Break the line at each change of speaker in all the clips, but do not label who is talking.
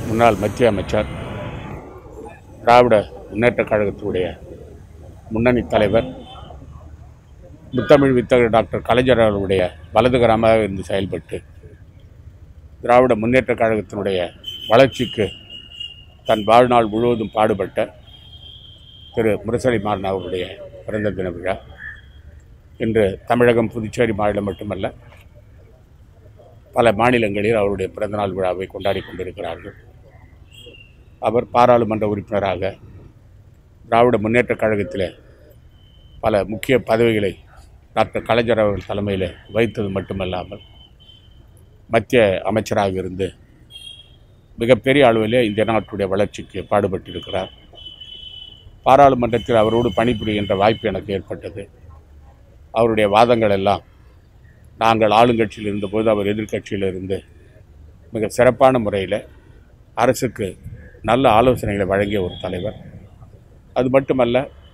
முன்னாள் மத்திய அமைச்சர் திராவிட முன்னேற்றக் கழகத்துடைய முன்னணி தலைவர் முத்தமிழ் வித்தகர் டாக்டர் கலைஞர் அவர்களுடைய வலதுகரமாக இருந்து செயல்பட்டு திராவிட முன்னேற்றக் கழகத்தினுடைய வளர்ச்சிக்கு தன் வாழ்நாள் முழுவதும் பாடுபட்ட திரு முரசொலி மாறன் அவருடைய பிறந்த தின விழா இன்று தமிழகம் புதுச்சேரி மாநிலம் மட்டுமல்ல பல மாநிலங்களில் அவருடைய பிறந்தநாள் விழாவை கொண்டாடி கொண்டிருக்கிறார்கள் அவர் பாராளுமன்ற உறுப்பினராக திராவிட முன்னேற்றக் கழகத்தில் பல முக்கிய பதவிகளை டாக்டர் கலைஞர் அவர்கள் தலைமையில் வைத்தது மட்டுமல்லாமல் மத்திய அமைச்சராக இருந்து மிகப்பெரிய அளவிலே இந்த நாட்டுடைய வளர்ச்சிக்கு பாடுபட்டிருக்கிறார் பாராளுமன்றத்தில் அவரோடு பணிபுரிகின்ற வாய்ப்பு எனக்கு ஏற்பட்டது அவருடைய வாதங்கள் எல்லாம் நாங்கள் ஆளுங்கட்சியில் இருந்தபோது அவர் எதிர்க்கட்சியில் இருந்து மிக சிறப்பான முறையில் அரசுக்கு நல்ல ஆலோசனைகளை வழங்கிய ஒரு தலைவர் அது மட்டுமல்ல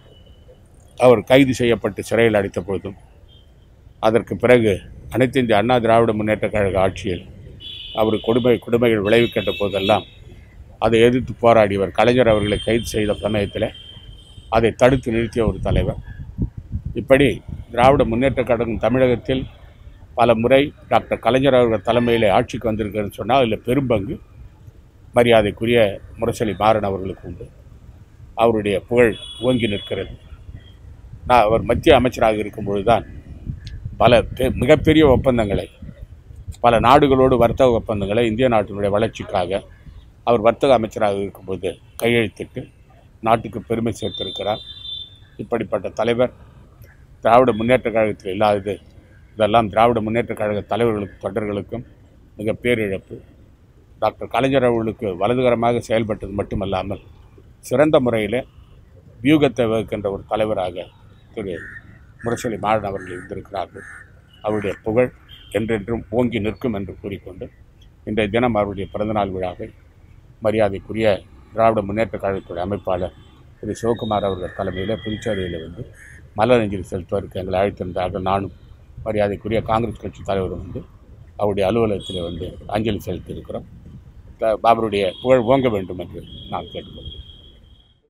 அவர் கைது செய்யப்பட்டு சிறையில் அடைத்த போதும் அதற்கு பிறகு அனைத்து இந்திய அண்ணா திராவிட முன்னேற்றக் கழக ஆட்சியில் அவர் கொடுமை கொடுமைகள் விளைவிக்கின்ற போதெல்லாம் அதை எதிர்த்து போராடியவர் கலைஞர் அவர்களை கைது செய்த சமயத்தில் அதை தடுத்து நிறுத்திய ஒரு தலைவர் இப்படி திராவிட முன்னேற்றக் கழகம் தமிழகத்தில் பல முறை டாக்டர் கலைஞர் அவர்கள் தலைமையில் ஆட்சிக்கு வந்திருக்கிறதுன்னு சொன்னால் அதில் பெரும்பங்கு மரியாதைக்குரிய முரசொலி மாறன் அவர்களுக்கு உண்டு அவருடைய புகழ் ஓங்கி நிற்கிறது நான் அவர் மத்திய அமைச்சராக இருக்கும்பொழுது தான் பல பெ- மிகப்பெரிய ஒப்பந்தங்களை பல நாடுகளோடு வர்த்தக ஒப்பந்தங்களை இந்திய நாட்டினுடைய வளர்ச்சிக்காக அவர் வர்த்தக அமைச்சராக இருக்கும்போது கையெழுத்திட்டு நாட்டுக்கு பெருமை சேர்த்திருக்கிறார் இப்படிப்பட்ட தலைவர் திராவிட முன்னேற்றக் கழகத்தில் இல்லாதது இதெல்லாம் திராவிட முன்னேற்றக் கழக தலைவர்களுக்கும் தொண்டர்களுக்கும் மிக பேரிழப்பு டாக்டர் கலைஞர் அவர்களுக்கு வலதுகரமாக செயல்பட்டது மட்டுமல்லாமல் சிறந்த முறையில் வியூகத்தை வகுக்கின்ற ஒரு தலைவராக திரு முரசொலி மாறன் அவர்கள் இருந்திருக்கிறார்கள் அவருடைய புகழ் என்றென்றும் ஓங்கி நிற்கும் என்று கூறிக்கொண்டு இன்றைய தினம் அவருடைய பிறந்தநாள் விழாவை மரியாதைக்குரிய திராவிட முன்னேற்றக் கழகத்துடைய அமைப்பாளர் திரு சிவகுமார் அவர்கள் தலைமையில் புதுச்சேரியில் வந்து மலரஞ்சலி செலுத்துவதற்கு எங்களை அழைத்திருந்தார்கள் நானும் மரியாதைக்குரிய காங்கிரஸ் கட்சி தலைவரும் வந்து அவருடைய அலுவலகத்தில் வந்து அஞ்சலி செலுத்தியிருக்கிறோம் த- அவருடைய புகழ் ஓங்க வேண்டும் என்று நான் கேட்டுக்கொள்கிறேன்